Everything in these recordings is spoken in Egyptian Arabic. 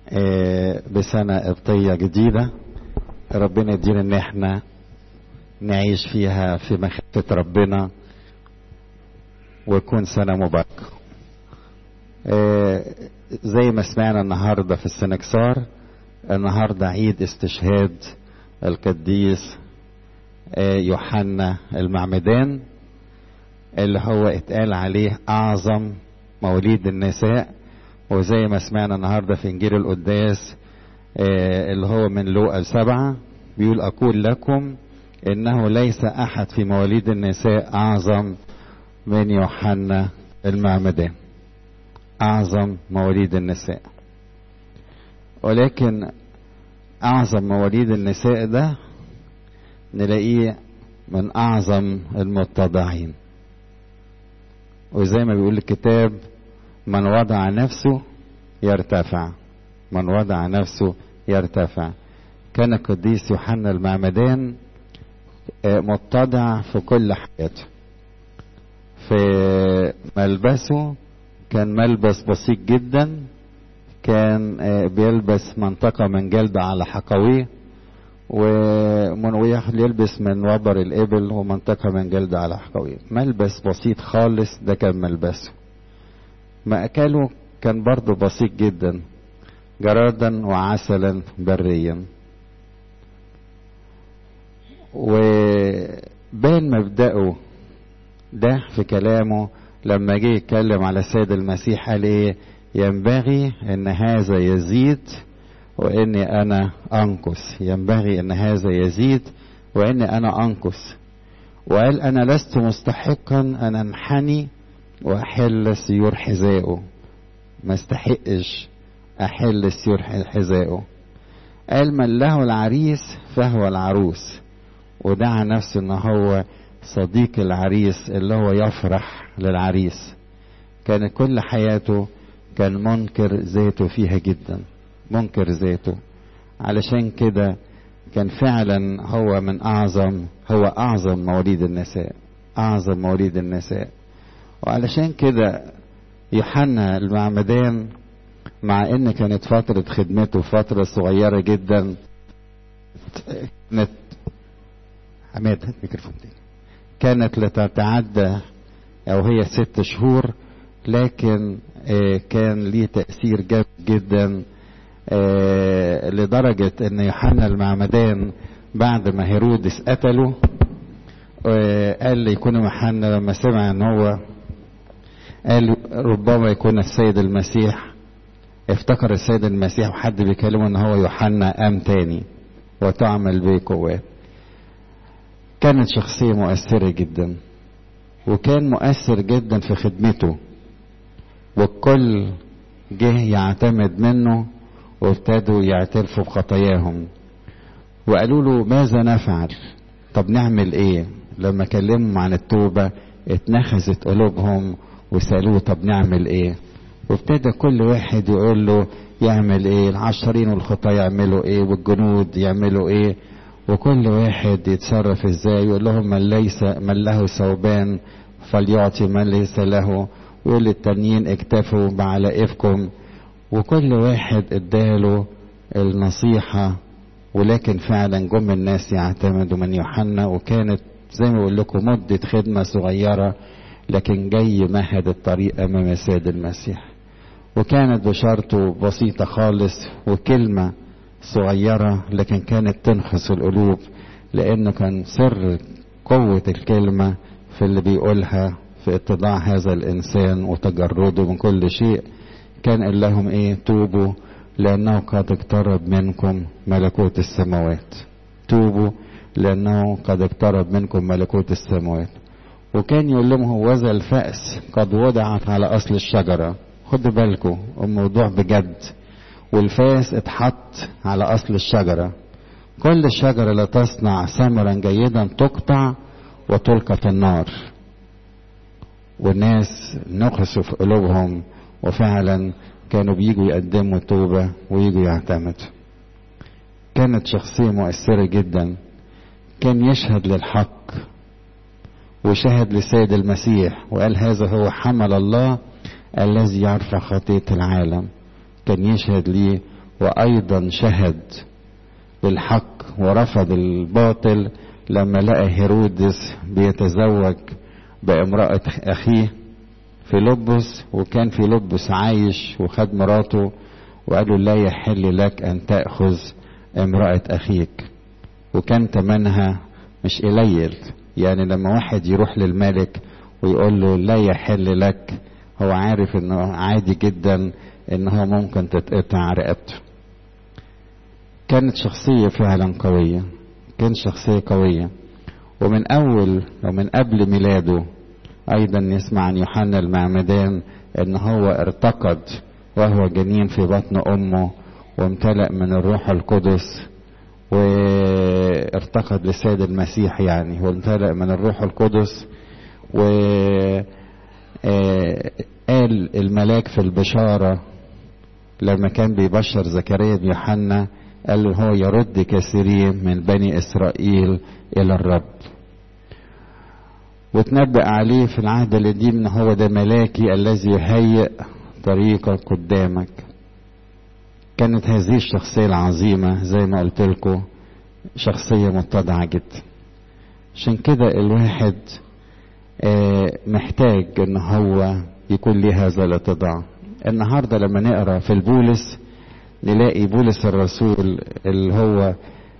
آه، بسنة قبطية جديدة ربنا يدينا ان احنا نعيش فيها في مخافة ربنا ويكون سنة مباركة آه، زي ما سمعنا النهاردة في السنكسار النهاردة عيد استشهاد القديس آه، يوحنا المعمدان اللي هو اتقال عليه أعظم مواليد النساء وزي ما سمعنا النهارده في انجيل القداس آه، اللي هو من لوقا سبعة بيقول اقول لكم انه ليس احد في مواليد النساء اعظم من يوحنا المعمدان اعظم مواليد النساء ولكن اعظم مواليد النساء ده نلاقيه من اعظم المتضعين وزي ما بيقول الكتاب من وضع نفسه يرتفع من وضع نفسه يرتفع كان القديس يوحنا المعمدان متضع في كل حياته في ملبسه كان ملبس بسيط جدا كان بيلبس منطقة من جلد على حقويه ومن يلبس من وبر الإبل ومنطقة من جلد على حقويه ملبس بسيط خالص ده كان ملبسه مأكله كان برضه بسيط جدا جرادا وعسلا بريا وبين مبدأه ده في كلامه لما جه يتكلم على السيد المسيح قال ايه ينبغي ان هذا يزيد واني انا انقص ينبغي ان هذا يزيد واني انا انقص وقال انا لست مستحقا ان انحني واحل سيور حذائه ما استحقش احل سيور حذائه قال من له العريس فهو العروس ودعا نفسه ان هو صديق العريس اللي هو يفرح للعريس كان كل حياته كان منكر ذاته فيها جدا منكر ذاته علشان كده كان فعلا هو من اعظم هو اعظم مواليد النساء اعظم مواليد النساء وعلشان كده يوحنا المعمدان مع ان كانت فترة خدمته فترة صغيرة جدا كانت حماد هات ميكروفون تاني كانت لتتعدى او هي ست شهور لكن كان ليه تأثير جامد جدا لدرجة ان يوحنا المعمدان بعد ما هيرودس قتله قال لي يكون يوحنا لما سمع ان هو قال ربما يكون السيد المسيح افتكر السيد المسيح وحد بيكلمه ان هو يوحنا قام تاني وتعمل به قوات كانت شخصية مؤثرة جدا وكان مؤثر جدا في خدمته والكل جه يعتمد منه وابتدوا يعترفوا بخطاياهم وقالوا له ماذا نفعل طب نعمل ايه لما كلمهم عن التوبة اتنخزت قلوبهم وسألوه طب نعمل ايه وابتدى كل واحد يقول له يعمل ايه العشرين والخطاة يعملوا ايه والجنود يعملوا ايه وكل واحد يتصرف ازاي يقول لهم من ليس من له ثوبان فليعطي من ليس له ويقول للتانيين اكتفوا بعلائفكم وكل واحد اداله النصيحة ولكن فعلا جم الناس يعتمدوا من يوحنا وكانت زي ما بقول لكم مدة خدمة صغيرة لكن جاي مهد الطريق امام السيد المسيح وكانت بشارته بسيطة خالص وكلمة صغيرة لكن كانت تنخس القلوب لأنه كان سر قوة الكلمة في اللي بيقولها في اتضاع هذا الإنسان وتجرده من كل شيء كان قال لهم إيه توبوا لأنه قد اقترب منكم ملكوت السماوات توبوا لأنه قد اقترب منكم ملكوت السماوات وكان يقول لهم هوذا الفأس قد وضعت على أصل الشجرة خدوا بالكم الموضوع بجد والفاس اتحط على اصل الشجره كل الشجره لا تصنع ثمرا جيدا تقطع وتلقى في النار والناس نقصوا في قلوبهم وفعلا كانوا بيجوا يقدموا توبة ويجوا يعتمدوا كانت شخصية مؤثرة جدا كان يشهد للحق وشهد لسيد المسيح وقال هذا هو حمل الله الذي يرفع خطية العالم كان يشهد ليه وأيضا شهد بالحق ورفض الباطل لما لقى هيرودس بيتزوج بامرأة أخيه فيلبس وكان فيلبس عايش وخد مراته وقالوا لا يحل لك أن تأخذ امرأة أخيك وكان تمنها مش قليل يعني لما واحد يروح للملك ويقول له لا يحل لك هو عارف انه عادي جدا ان هو ممكن تتقطع رقبته كانت شخصية فعلا قوية كان شخصية قوية ومن أول ومن قبل ميلاده أيضا نسمع عن يوحنا المعمدان إن هو ارتقد وهو جنين في بطن أمه وامتلأ من الروح القدس وارتقد للسيد المسيح يعني وامتلأ من الروح القدس و قال الملاك في البشارة لما كان بيبشر زكريا بيوحنا قال له هو يرد كثيرين من بني إسرائيل إلى الرب وتنبأ عليه في العهد القديم ان هو ده ملاكي الذي يهيئ طريقك قدامك كانت هذه الشخصية العظيمة زي ما قلت لكم شخصية متضعة جدا عشان كده الواحد محتاج ان هو يكون ليه هذا الاتضاع النهارده لما نقرا في البولس نلاقي بولس الرسول اللي هو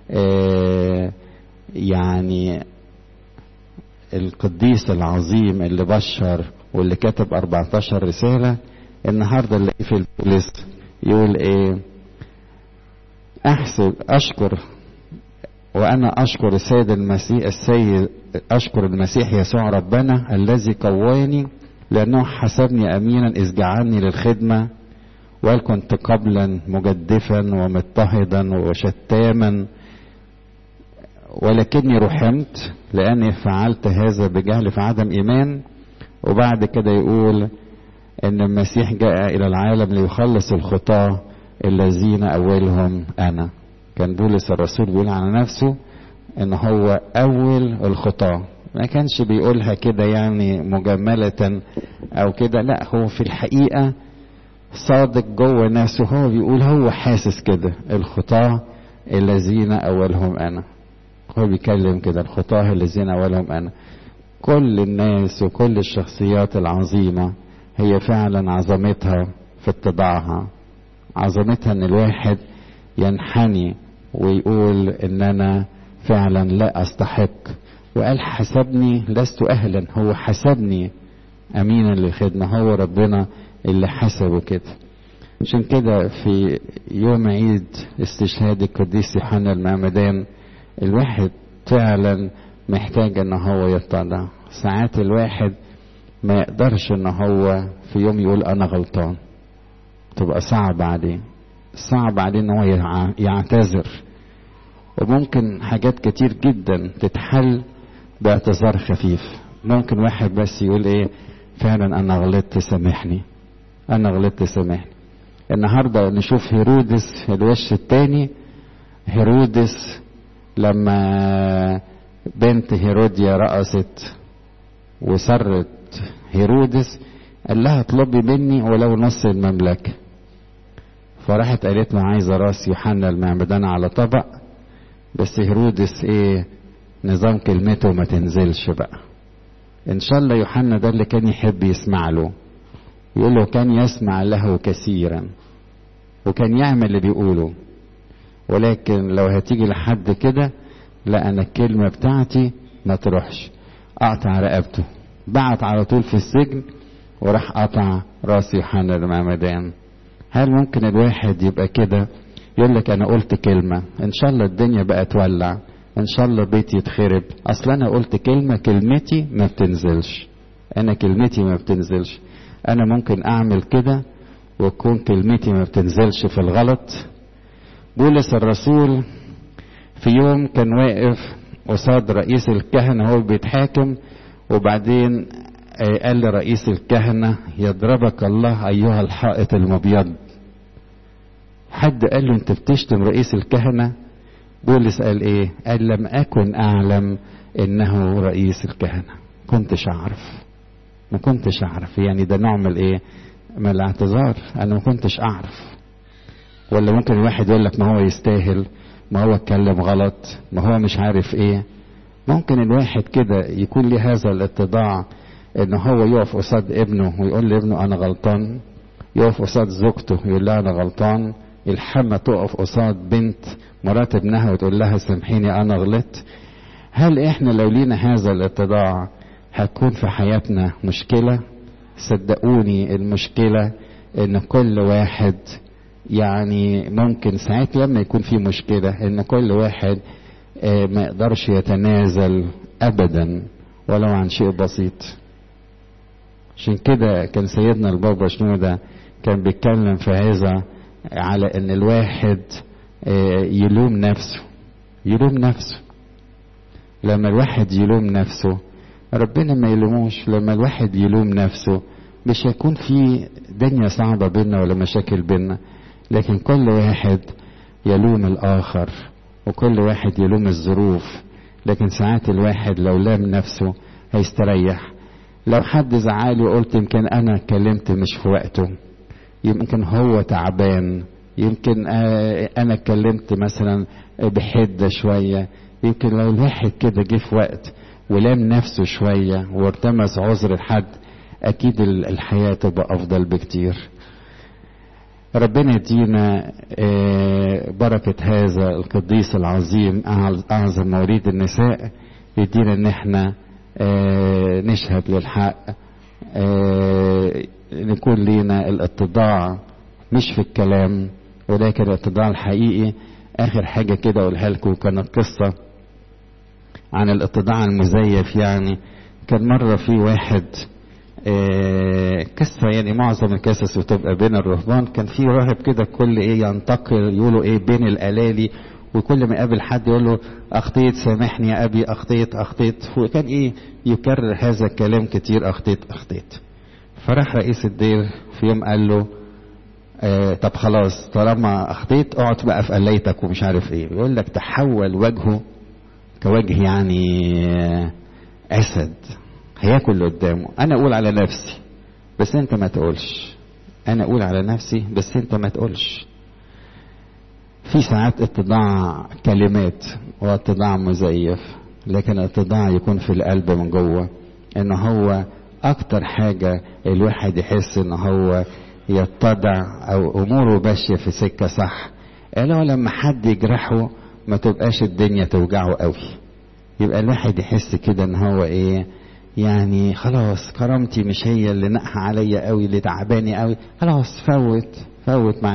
يعني القديس العظيم اللي بشر واللي كتب 14 رسالة النهارده نلاقيه في البولس يقول ايه احسب اشكر وانا اشكر السيد المسيح السيد اشكر المسيح يسوع ربنا الذي قواني لانه حسبني امينا اذ جعلني للخدمه وقال كنت قبلا مجدفا ومضطهدا وشتاما ولكني رحمت لاني فعلت هذا بجهل في عدم ايمان وبعد كده يقول ان المسيح جاء الى العالم ليخلص الخطاه الذين اولهم انا كان بولس الرسول بيقول على نفسه ان هو اول الخطاه ما كانش بيقولها كده يعني مجملة او كده لا هو في الحقيقة صادق جوه نفسه هو بيقول هو حاسس كده الخطاه الذين اولهم انا هو بيكلم كده الخطاه الذين اولهم انا كل الناس وكل الشخصيات العظيمة هي فعلا عظمتها في اتضاعها عظمتها ان الواحد ينحني ويقول ان انا فعلا لا استحق وقال حسبني لست اهلا هو حسبني امينا للخدمه هو ربنا اللي حسبه كده عشان كده في يوم عيد استشهاد القديس يوحنا المعمدان الواحد فعلا محتاج ان هو يتضع ساعات الواحد ما يقدرش ان هو في يوم يقول انا غلطان تبقى صعب عليه صعب عليه ان هو يعتذر وممكن حاجات كتير جدا تتحل باعتذار خفيف ممكن واحد بس يقول ايه فعلا انا غلطت سامحني انا غلطت سامحني النهارده نشوف هيرودس الوش التاني هيرودس لما بنت هيروديا رقصت وسرت هيرودس قال لها اطلبي مني ولو نص المملكه فراحت قالت له عايزه راس يوحنا المعمدان على طبق بس هيرودس ايه نظام كلمته ما تنزلش بقى ان شاء الله يوحنا ده اللي كان يحب يسمع له يقول له كان يسمع له كثيرا وكان يعمل اللي بيقوله ولكن لو هتيجي لحد كده لا انا الكلمه بتاعتي ما تروحش اقطع رقبته بعت على طول في السجن وراح قطع راس يوحنا المعمدان هل ممكن الواحد يبقى كده يقول لك انا قلت كلمه ان شاء الله الدنيا بقى تولع ان شاء الله بيتي يتخرب اصل انا قلت كلمه كلمتي ما بتنزلش انا كلمتي ما بتنزلش انا ممكن اعمل كده وتكون كلمتي ما بتنزلش في الغلط بولس الرسول في يوم كان واقف قصاد رئيس الكهنه هو بيتحاكم وبعدين قال لرئيس الكهنه يضربك الله ايها الحائط المبيض حد قال له انت بتشتم رئيس الكهنه بولس قال ايه قال لم اكن اعلم انه رئيس الكهنه كنتش اعرف ما كنتش اعرف يعني ده نوع من الايه من الاعتذار انا ما كنتش اعرف ولا ممكن الواحد يقول لك ما هو يستاهل ما هو اتكلم غلط ما هو مش عارف ايه ممكن الواحد كده يكون ليه هذا الاتضاع ان هو يقف قصاد ابنه ويقول لابنه انا غلطان يقف قصاد زوجته يقول لها انا غلطان الحمى تقف قصاد بنت مرات ابنها وتقول لها سامحيني انا غلطت هل احنا لو لينا هذا الاتضاع هتكون في حياتنا مشكلة صدقوني المشكلة ان كل واحد يعني ممكن ساعات لما يكون في مشكلة ان كل واحد ما يقدرش يتنازل ابدا ولو عن شيء بسيط عشان كده كان سيدنا البابا شنودة كان بيتكلم في هذا على ان الواحد يلوم نفسه يلوم نفسه لما الواحد يلوم نفسه ربنا ما يلوموش لما الواحد يلوم نفسه مش هيكون في دنيا صعبة بينا ولا مشاكل بينا لكن كل واحد يلوم الآخر وكل واحد يلوم الظروف لكن ساعات الواحد لو لام نفسه هيستريح لو حد زعلي وقلت يمكن أنا اتكلمت مش في وقته يمكن هو تعبان يمكن أنا اتكلمت مثلا بحدة شوية يمكن لو الواحد كده جه في وقت ولام نفسه شوية وارتمس عذر لحد أكيد الحياة تبقى أفضل بكتير ربنا يدينا بركة هذا القديس العظيم أعظم مواليد النساء يدينا إن احنا نشهد للحق نكون لينا الاتضاع مش في الكلام ولكن الاتضاع الحقيقي آخر حاجة كده أقولها لكم كانت قصة عن الاتضاع المزيف يعني كان مرة في واحد آه قصة يعني معظم القصص بتبقى بين الرهبان كان في راهب كده كل ايه ينتقل يقولوا ايه بين الالالي وكل ما يقابل حد يقول له اخطيت سامحني يا ابي اخطيت اخطيت وكان ايه يكرر هذا الكلام كتير اخطيت اخطيت فراح رئيس الدير في يوم قال له آه طب خلاص طالما اخطيت اقعد بقى في قليتك ومش عارف ايه يقول لك تحول وجهه كوجه يعني آه اسد هياكل اللي قدامه انا اقول على نفسي بس انت ما تقولش انا اقول على نفسي بس انت ما تقولش في ساعات اتضاع كلمات واتضاع مزيف لكن اتضاع يكون في القلب من جوه ان هو اكتر حاجة الواحد يحس ان هو يتضع او اموره ماشية في سكة صح لو لما حد يجرحه ما تبقاش الدنيا توجعه قوي يبقى الواحد يحس كده ان هو ايه يعني خلاص كرامتي مش هي اللي نقح عليا قوي اللي تعباني قوي خلاص فوت فوت مع